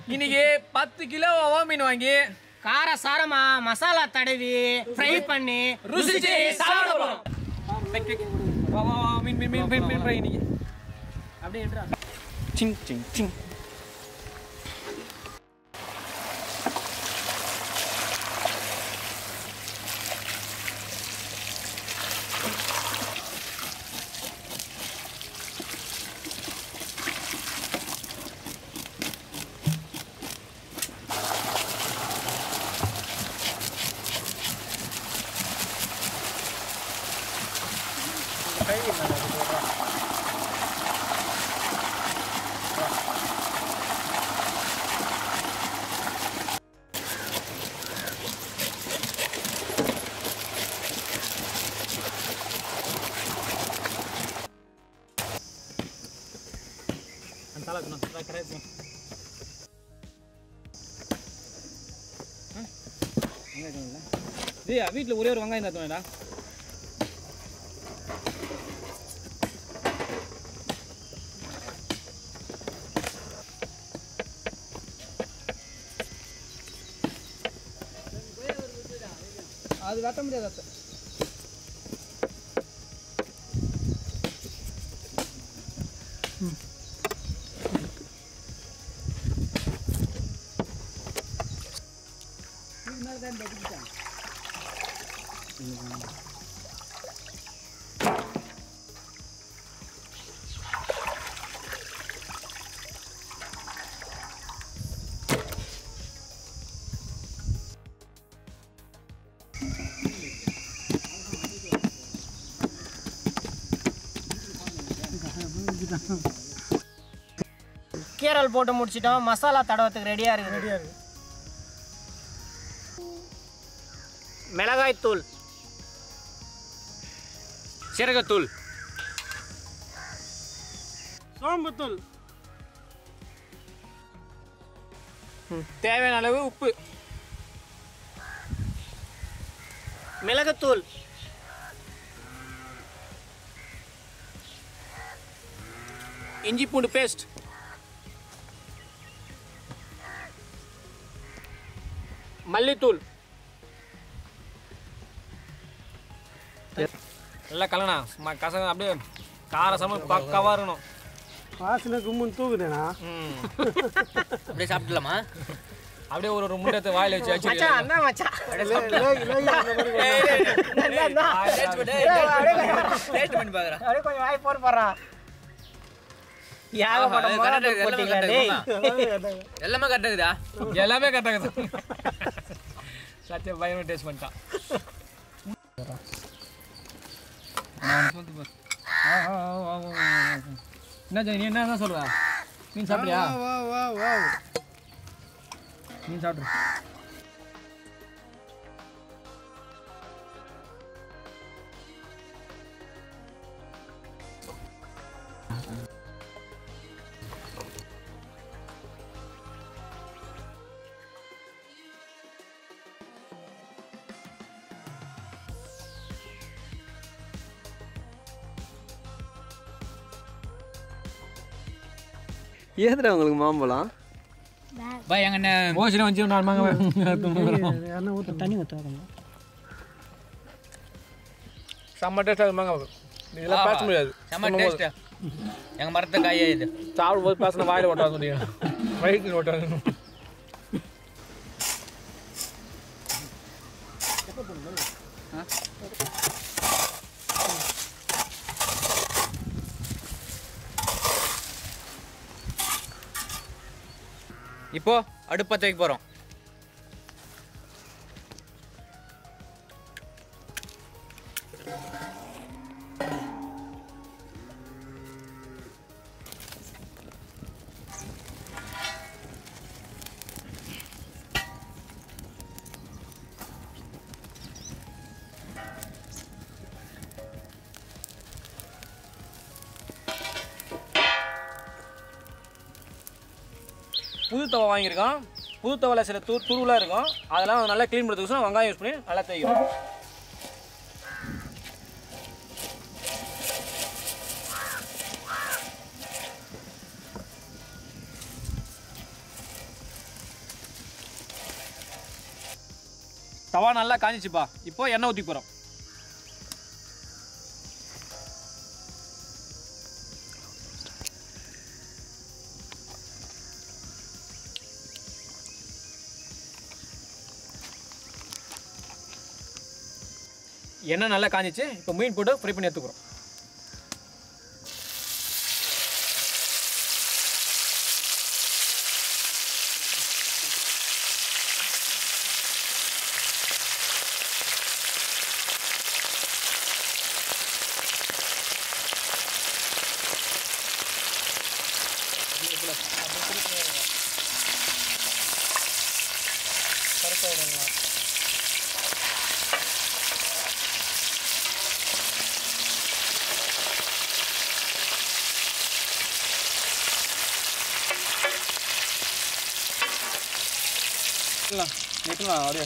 இன்னைக்கு பத்து கிலோ ஓ மீன் வாங்கி கார சாரமா மசாலா தடவி ஃப்ரை பண்ணி ருசிச்சு சாப்பிட போறோம் வைக், வைக். வா, வா, வா, மீன் மீன் மீன் மீன் மீன் fry இன்னைக்கு அப்படியே எடுறா சிங் சிங் சிங் அந்த தலை இருக்கணும். தலை கரையா இருக்கணும். ம்? வெங்காயம் இருக்குங்களா? டேய் வீட்டில் ஒரே ஒரு வெங்காயம் தான் தோணுடா அது வெட்ட முடியாது அத்தை. கீரல் போட்டு முடிச்சிட்டோம் மசாலா தடவத்துக்கு ரெடியா இருக்கு ரெடியா இருக்கு மிளகாய் தூள் சீரகத்தூள் சோம்புத்தூள் தேவையான அளவு உப்பு மிளகுத்தூள் இஞ்சி பூண்டு பேஸ்ட் மல்லித்தூள் நல்லா கலனா சும்மா கசங்க அப்படியே கார சம பக்காவாக இருக்கணும் வாசனை கும்முன்னு தூக்குறேனா ம். அப்படியே சாப்பிடலாமா அப்படியே ஒரு ஒரு முண்டத்தை வாயில வச்சு மச்சான் வச்சு அண்ணா மச்சான் டேஸ்ட் பண்ணி பார்க்குறேன் அப்படியே கொஞ்சம் வாய் போட்டு போடுறான் ஏகப்பட்ட ஆஹா, மிளகாய் correct, தூள் எல்லாமே போட்டீங்களா correct, டேய் எல்லாமே கரெக்டாக இருக்குதா எல்லாமே கரெக்டாக சத்தியம் பயங்கர டேஸ்ட் பண்ணிட்டான் என்ன ஜெய், நீ என்ன சொல்ற மீன் சாப்பிட்டியா வா வா வா மீன் சாப்பிட்ரு ஏதுடா உங்களுக்கு மாம்பழம் பா எங்க அண்ணன் மோசடி வந்து நாலு மாங்க யாருன்னா ஊற்ற தண்ணி ஊற்றாங்க செம்ம டேஸ்ட்டாக மாங்க இதெல்லாம் பேச முடியாது செம்ம டேஸ்ட் எங்க மரத்தை காயே இது சாப்பிடும்போது பேசின வாயில் ஓட்டாது முடியும் வயிற்று ஓட்டாது இப்போ அடுப்பத்தை வைக்க போறோம் புது தவை வாங்கியிருக்கோம் புது தவையில் சில து துருவெலாம் இருக்கும் அதெல்லாம் நல்லா க்ளீன் பண்ணுறதுக்கு வெங்காயம் யூஸ் பண்ணி நல்லா தேயும் தவா நல்லா காஞ்சிச்சுப்பா இப்போ எண்ணெய் ஊற்றி போகிறோம் எண்ணெய் நல்லா காஞ்சிச்சு இப்போ மீன் போட்டு ஃப்ரை பண்ணி எடுத்துக்கிறோம் நிற்கலாம் அப்படியே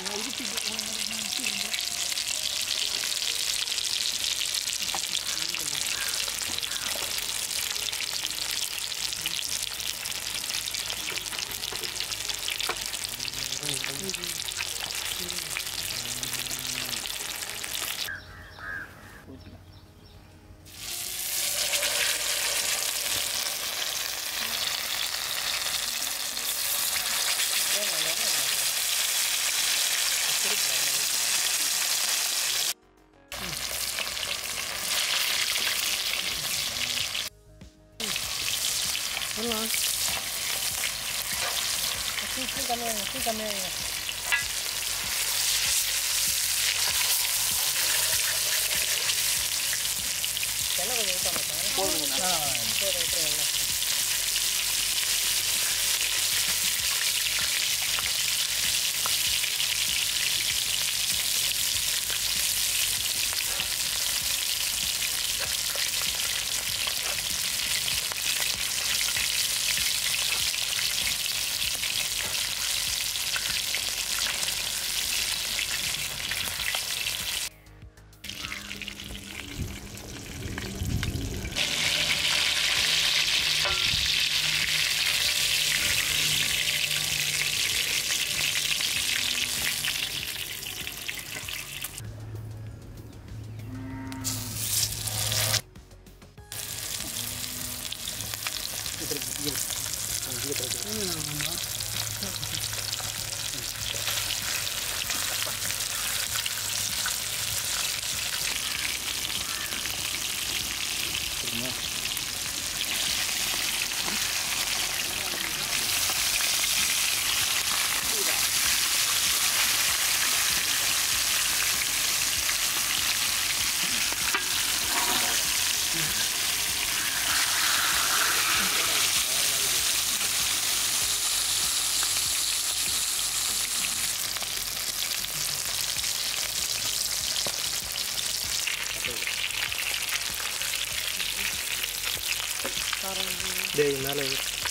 டேய் மேலே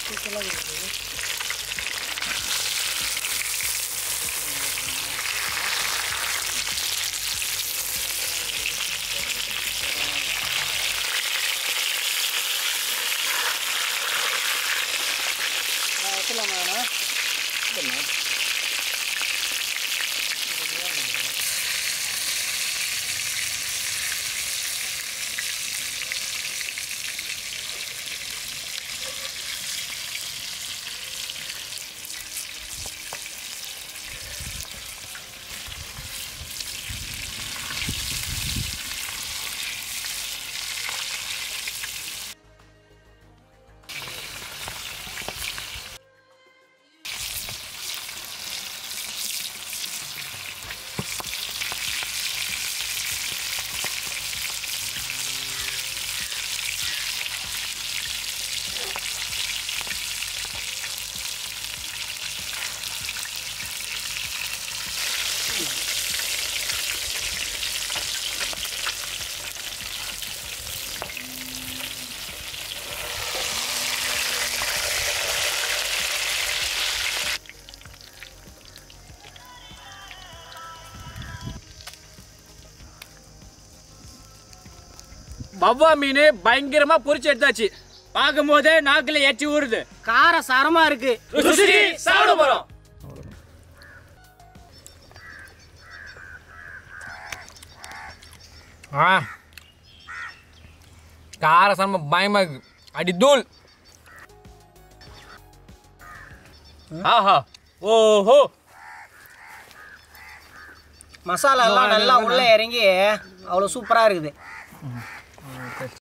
வவ்வா மீன் பயங்கரமா பொரிச்சு எடுத்தாச்சு பார்க்கும்போதே நாக்குல எச்சி ஊறுது காரம் சரமா இருக்கு ருசி சாப்பிட போறோம் ஆ கார சாம பயமா இருக்கு அடி தூள் ஆஹா ஓஹோ மசாலா எல்லாம் நல்லா உள்ளே இறங்கி அவ்வளோ சூப்பராக இருக்குது